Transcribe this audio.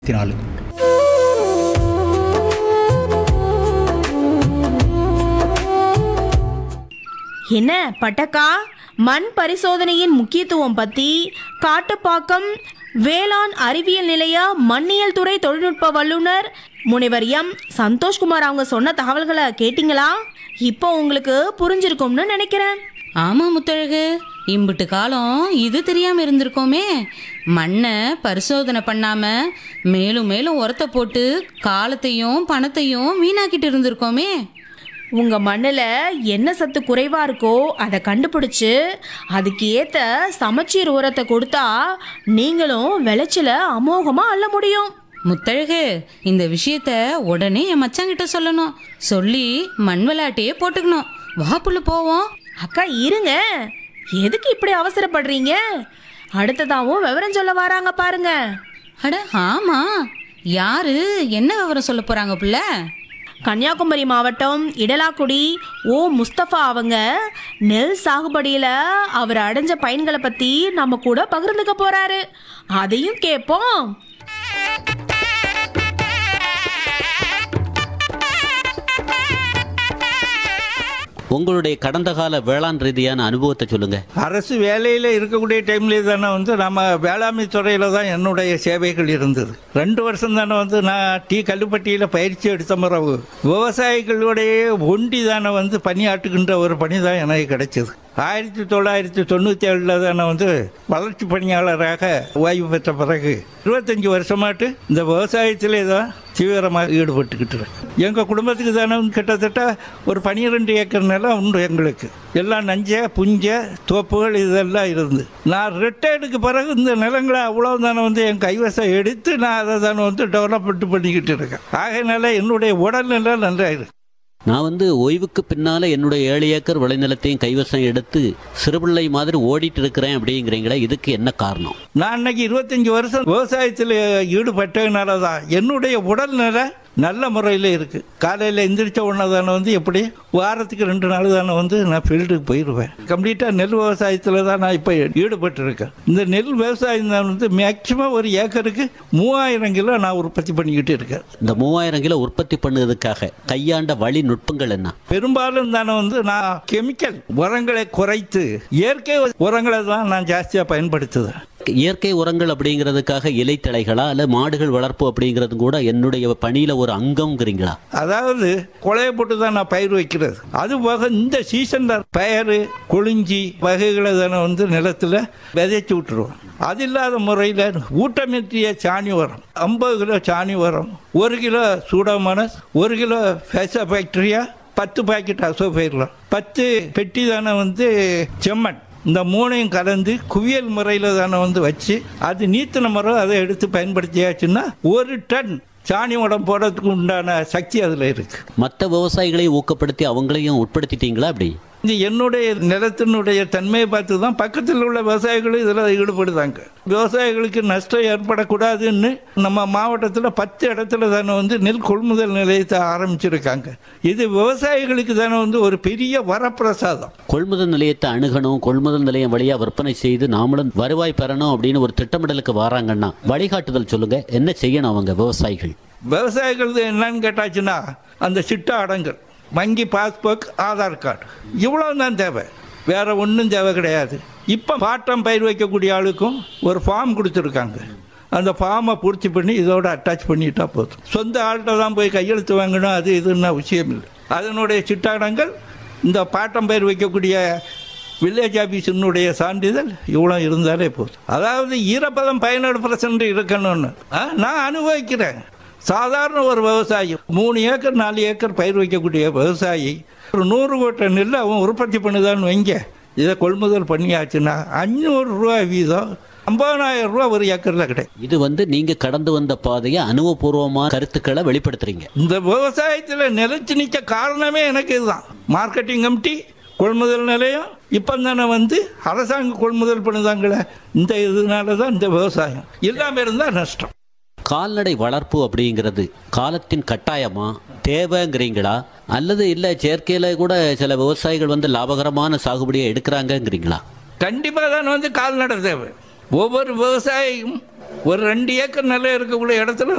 இருபத்தி நாலு என்ன பட்டக்கா மண் பரிசோதனையின் முக்கியத்துவம் பத்தி காட்டுப்பாக்கம் வேளாண் அறிவியல் நிலைய மண்ணியல் துறை தொழில்நுட்ப வல்லுனர் முனைவர் எம் சந்தோஷ்குமார் அவங்க சொன்ன தகவல்களை கேட்டிங்களா இப்போ உங்களுக்கு புரிஞ்சிருக்கும்னு நினைக்கிறேன் ஆமா முத்தழகு இம்புட்டு காலம் இது தெரியாம இருந்திருக்கோமே மண்ணை பரிசோதனை பண்ணாம மேலும் மேலும் உரத்தை போட்டு காலத்தையும் பணத்தையும் வீணாக்கிட்டு இருந்திருக்கோமே உங்க மண்ணில் என்ன சத்து குறைவா இருக்கோ அதை கண்டுபிடிச்சு அதுக்கு ஏத்த சமச்சீர் உரத்தை கொடுத்தா நீங்களும் விளைச்சல அமோகமா அள்ள முடியும் முத்தழகு இந்த விஷயத்த உடனே என் மச்சாங்கிட்ட சொல்லணும் சொல்லி மண் விளையாட்டையே போட்டுக்கணும் வா புள்ள போவோம் அக்கா இருங்க எதுக்கு இப்படி அவசரப்படுறீங்க அடுத்ததாவும் விவரம் சொல்ல வராங்க பாருங்க அட ஆமா யாரு என்ன விவரம் சொல்ல போறாங்க புள்ள கன்னியாகுமரி மாவட்டம் இடலாக்குடி ஓ முஸ்தபா அவங்க நெல் சாகுபடியில அவர் அடைஞ்ச பயன்களை பத்தி நம்ம கூட பகிர்ந்துக்க போறாரு அதையும் கேட்போம் உங்களுடைய கடந்த கால வேளாண் ரீதியான அனுபவத்தை சொல்லுங்க அரசு வேலையில் இருக்கக்கூடிய டைம்லேயே தானே வந்து நம்ம வேளாண்மை துறையில் தான் என்னுடைய சேவைகள் இருந்தது ரெண்டு வருஷம் தானே வந்து நான் டீ கல்லுப்பட்டியில் பயிற்சி எடுத்த பிறகு விவசாயிகளுடைய ஒண்டி தானே வந்து பணியாற்றுகின்ற ஒரு பணி தான் எனக்கு கிடைச்சது ஆயிரத்தி தொள்ளாயிரத்தி தொண்ணூற்றி ஏழில் தானே வந்து வளர்ச்சி பணியாளராக ஓய்வு பெற்ற பிறகு இருபத்தஞ்சி வருஷமாட்டு இந்த விவசாயத்திலே தான் தீவிரமாக ஈடுபட்டுக்கிட்டு இருக்கேன். எங்கள் குடும்பத்துக்கு தானே வந்து கிட்டத்தட்ட ஒரு பன்னிரெண்டு ஏக்கர் நிலம் உண்டு எங்களுக்கு எல்லாம் நஞ்ச புஞ்ச தோப்புகள் இதெல்லாம் இருந்து நான் ரிட்டையர்டுக்கு பிறகு இந்த நிலங்களை அவ்வளோ தானே வந்து என் கைவசம் எடுத்து நான் அதை தானே வந்து டெவலப்மெண்ட் பண்ணிக்கிட்டு இருக்கேன் ஆகையினால என்னுடைய உடல்நிலை நல்லா இருக்கு நான் வந்து ஓய்வுக்கு பின்னால என்னுடைய ஏழு ஏக்கர் விளைநிலத்தையும் கைவசம் எடுத்து சிறுபிள்ளை மாதிரி ஓடிட்டு இருக்கிறேன் அப்படிங்கிறீங்களே இதுக்கு என்ன காரணம் நான் அன்னைக்கு இருபத்தஞ்சி வருஷம் விவசாயத்தில் ஈடுபட்டதுனால தான் என்னுடைய உடல்நிலை நல்ல முறையில் இருக்குது காலையில் எந்திரிச்ச உடனே தானே வந்து எப்படி வாரத்துக்கு ரெண்டு நாள் தானே வந்து நான் ஃபீல்டுக்கு போயிடுவேன் கம்ப்ளீட்டாக நெல் விவசாயத்தில் தான் நான் இப்போ ஈடுபட்டிருக்கேன் இந்த நெல் விவசாயம் தான் வந்து மேக்சிமம் ஒரு ஏக்கருக்கு மூவாயிரம் கிலோ நான் உற்பத்தி பண்ணிக்கிட்டு இருக்கேன் இந்த மூவாயிரம் கிலோ உற்பத்தி பண்ணுவதற்காக கையாண்ட வழி நுட்பங்கள் என்ன பெரும்பாலும் தானே வந்து நான் கெமிக்கல் உரங்களை குறைத்து இயற்கை உரங்களை தான் நான் ஜாஸ்தியாக பயன்படுத்துவேன் இயற்கை உரங்கள் அப்படிங்கிறதுக்காக இலைத்தழைகளா அல்ல மாடுகள் வளர்ப்பு அப்படிங்கிறது கூட என்னுடைய பணியில ஒரு அங்கம்ங்கிறீங்களா அதாவது கொலையை போட்டு தான் நான் பயிர் வைக்கிறது அது போக இந்த சீசனில் பயறு கொளிஞ்சி வகைகளை தானே வந்து நிலத்தில் விதைச்சி விட்டுருவோம் அது இல்லாத முறையில் ஊட்டமேற்றிய சாணி உரம் ஐம்பது கிலோ சாணி உரம் ஒரு கிலோ சூடோமோனஸ் ஒரு கிலோ ஃபேசா பாக்டீரியா பத்து பாக்கெட் அசோபயிரலாம் பத்து பெட்டி தானே வந்து செம்மண் இந்த மூணையும் கலந்து குவியல் முறையில் தானே வந்து வச்சு அது நீத்தின முறை அதை எடுத்து பயன்படுத்தியாச்சுன்னா ஒரு டன் சாணி உடம் போடுறதுக்கு உண்டான சக்தி அதில் இருக்கு மற்ற விவசாயிகளை ஊக்கப்படுத்தி அவங்களையும் உட்படுத்திட்டீங்களா அப்படி இது என்னுடைய நிலத்தினுடைய தன்மையை பார்த்து தான் பக்கத்தில் உள்ள விவசாயிகளும் இதில் ஈடுபடுதாங்க விவசாயிகளுக்கு நஷ்டம் ஏற்படக்கூடாதுன்னு நம்ம மாவட்டத்தில் பத்து இடத்துல தானே வந்து நெல் கொள்முதல் நிலையத்தை ஆரம்பிச்சிருக்காங்க இது விவசாயிகளுக்கு தானே வந்து ஒரு பெரிய வரப்பிரசாதம் கொள்முதல் நிலையத்தை அணுகணும் கொள்முதல் நிலையம் வழியா விற்பனை செய்து நாமளும் வருவாய் பெறணும் அப்படின்னு ஒரு திட்டமிடலுக்கு வராங்கன்னா வழிகாட்டுதல் சொல்லுங்க என்ன செய்யணும் அவங்க விவசாயிகள் விவசாயிகள் என்னன்னு கேட்டாச்சுன்னா அந்த சிட்டா அடங்கல் வங்கி பாஸ்புக் ஆதார் கார்டு இவ்வளோ தான் தேவை வேற ஒன்றும் தேவை கிடையாது இப்போ பாட்டம் பயிர் வைக்கக்கூடிய ஆளுக்கும் ஒரு ஃபார்ம் கொடுத்துருக்காங்க அந்த ஃபார்மை பூர்த்தி பண்ணி இதோட அட்டாச் பண்ணிட்டா போதும் சொந்த ஆள்கிட்ட தான் போய் கையெழுத்து வாங்கணும் அது இதுன்னு அவசியம் இல்லை அதனுடைய சிட்டாடங்கள் இந்த பாட்டம் பயிர் வைக்கக்கூடிய வில்லேஜ் ஆஃபீஸினுடைய சான்றிதழ் இவ்வளோ இருந்தாலே போதும் அதாவது ஈரப்பதம் பதினேழு பர்சன்ட் இருக்கணும்னு ஆ, நான் அனுபவிக்கிறேன் சாதாரண ஒரு விவசாயி மூணு ஏக்கர் நாலு ஏக்கர் பயிர் வைக்கக்கூடிய விவசாயி ஒரு நூறு கோட்டை நெல் அவன் உற்பத்தி பண்ணுதான்னு வைங்க இதை கொள்முதல் பண்ணியாச்சுன்னா அஞ்சூறு ரூபா வீதம் ஐம்பதாயிரம் ரூபா ஒரு ஏக்கரில் கிடைக்கும் இது வந்து நீங்க கடந்து வந்த பாதையை அனுபவபூர்வமான கருத்துக்களை வெளிப்படுத்துறீங்க இந்த விவசாயத்தில் நிலைச்சு நிற்க காரணமே எனக்கு இதுதான் மார்க்கெட்டிங் கமிட்டி கொள்முதல் நிலையம் இப்போ தானே வந்து அரசாங்கம் கொள்முதல் பண்ணுதாங்களே இந்த இதனால தான் இந்த விவசாயம் இல்லாமல் இருந்தால் நஷ்டம் கால்நடை வளர்ப்பு அப்படிங்கிறது காலத்தின் கட்டாயமா தேவைங்கிறீங்களா அல்லது இல்லை செயற்கையில கூட சில விவசாயிகள் வந்து லாபகரமான சாகுபடியை எடுக்கிறாங்கங்கிறீங்களா கண்டிப்பாக தான் வந்து கால்நடை தேவை ஒவ்வொரு விவசாயியும் ஒரு ரெண்டு ஏக்கர் நிலம் இருக்கக்கூடிய இடத்துல